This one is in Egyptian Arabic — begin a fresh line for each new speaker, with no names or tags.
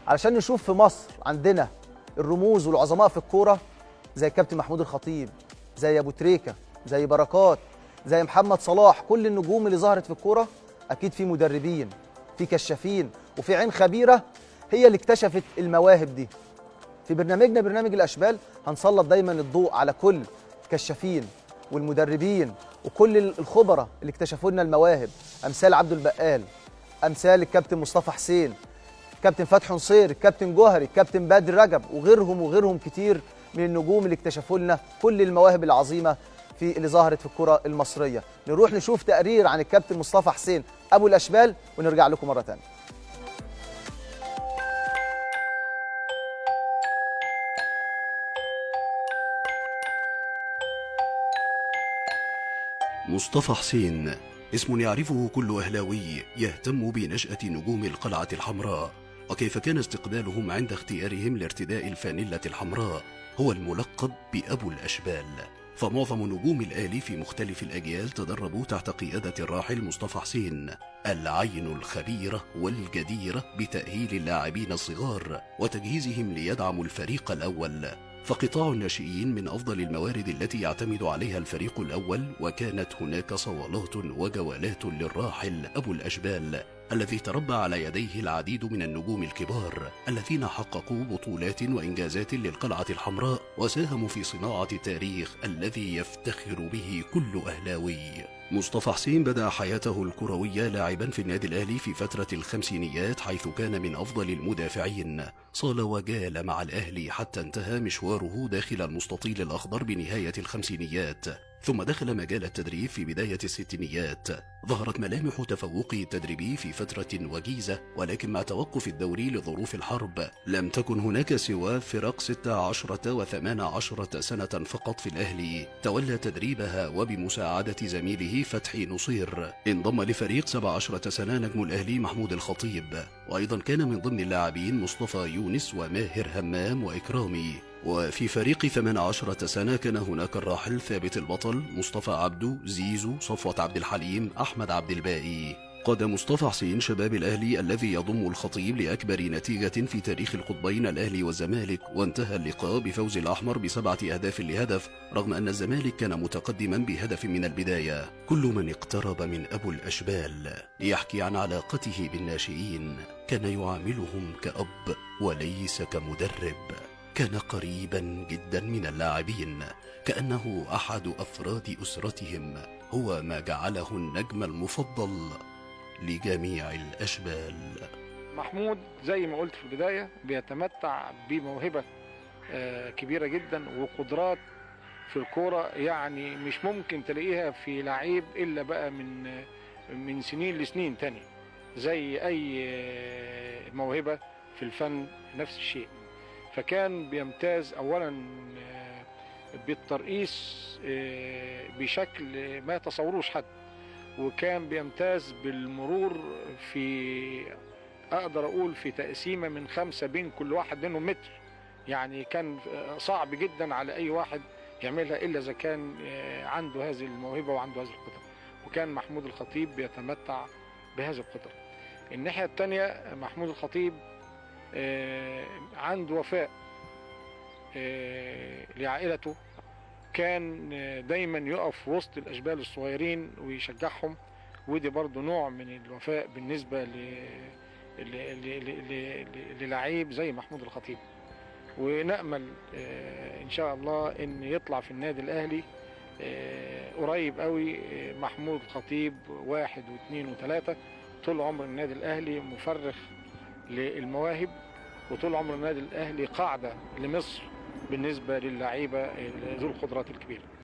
علشان نشوف في مصر عندنا الرموز والعظماء في الكوره زي الكابتن محمود الخطيب زي ابو تريكه زي بركات زي محمد صلاح كل النجوم اللي ظهرت في الكوره اكيد في مدربين في كشافين وفي عين خبيره هي اللي اكتشفت المواهب دي في برنامجنا برنامج الاشبال هنسلط دايما الضوء على كل الكشافين والمدربين وكل الخبراء اللي اكتشفوا لنا المواهب امثال عبد البقال امثال الكابتن مصطفى حسين كابتن فتحي نصير الكابتن جوهري الكابتن بدر رجب وغيرهم وغيرهم كتير من النجوم اللي اكتشفوا لنا كل المواهب العظيمه في اللي ظهرت في الكره المصريه نروح نشوف تقرير عن الكابتن مصطفى حسين ابو الاشبال ونرجع لكم مره ثانيه
مصطفى حسين اسم يعرفه كل أهلاوي يهتم بنشأة نجوم القلعة الحمراء وكيف كان استقبالهم عند اختيارهم لارتداء الفانيلة الحمراء هو الملقب بأبو الأشبال فمعظم نجوم الآلي في مختلف الأجيال تدربوا تحت قيادة الراحل مصطفى حسين العين الخبيرة والجديرة بتأهيل اللاعبين الصغار وتجهيزهم ليدعموا الفريق الأول فقطاع الناشئين من أفضل الموارد التي يعتمد عليها الفريق الأول وكانت هناك صوالات وجولات للراحل أبو الأشبال الذي تربى على يديه العديد من النجوم الكبار الذين حققوا بطولات وإنجازات للقلعة الحمراء وساهموا في صناعة التاريخ الذي يفتخر به كل أهلاوي مصطفى حسين بدأ حياته الكروية لاعبا في النادي الأهلي في فترة الخمسينيات حيث كان من أفضل المدافعين صال وجال مع الأهلي حتى انتهى مشواره داخل المستطيل الأخضر بنهاية الخمسينيات ثم دخل مجال التدريب في بداية الستينيات ظهرت ملامح تفوقه التدريبي في فترة وجيزة ولكن مع توقف الدوري لظروف الحرب لم تكن هناك سوى فرق 16 و18 سنة فقط في الأهلي تولى تدريبها وبمساعدة زميله فتحي نصير انضم لفريق 17 سنة نجم الأهلي محمود الخطيب وأيضا كان من ضمن اللاعبين مصطفى يونس وماهر همام وإكرامي وفي فريق 18 سنة كان هناك الراحل ثابت البطل مصطفى عبدو زيزو صفوة عبد الحليم أحمد عبد الباقي قاد مصطفى حسين شباب الأهلي الذي يضم الخطيب لأكبر نتيجة في تاريخ القطبين الأهلي والزمالك وانتهى اللقاء بفوز الأحمر بسبعة أهداف لهدف رغم أن الزمالك كان متقدما بهدف من البداية كل من اقترب من أبو الأشبال يحكي عن علاقته بالناشئين كان يعاملهم كأب وليس كمدرب كان قريبا جدا من اللاعبين كأنه أحد أفراد أسرتهم هو ما جعله النجم المفضل لجميع الأشبال
محمود زي ما قلت في البداية بيتمتع بموهبة آه، كبيرة جدا وقدرات في الكورة يعني مش ممكن تلاقيها في لعيب إلا بقى من آه، من سنين لسنين تاني زي أي آه، موهبة في الفن نفس الشيء فكان بيمتاز أولا آه، بالترقيص آه، بشكل ما تصوروش حد وكان بيمتاز بالمرور في اقدر اقول في تقسيمه من خمسه بين كل واحد منهم متر يعني كان صعب جدا على اي واحد يعملها الا اذا كان عنده هذه الموهبه وعنده هذه القدره وكان محمود الخطيب بيتمتع بهذه القدره الناحيه الثانيه محمود الخطيب آه، عنده وفاء آه، لعائلته كان آه، دايما يقف وسط الاشبال الصغيرين ويشجعهم ودي برضو نوع من الوفاء بالنسبه ل ل- ل- ل- ل- للعيب زي محمود الخطيب ونأمل آه، إن شاء الله إن يطلع في النادي الأهلي آه، قريب قوي آه، محمود الخطيب واحد واثنين وثلاثة طول عمر النادي الأهلي مفرخ للمواهب وطول عمر النادي الأهلي قاعدة لمصر بالنسبة للعيبة ذو القدرات الكبيرة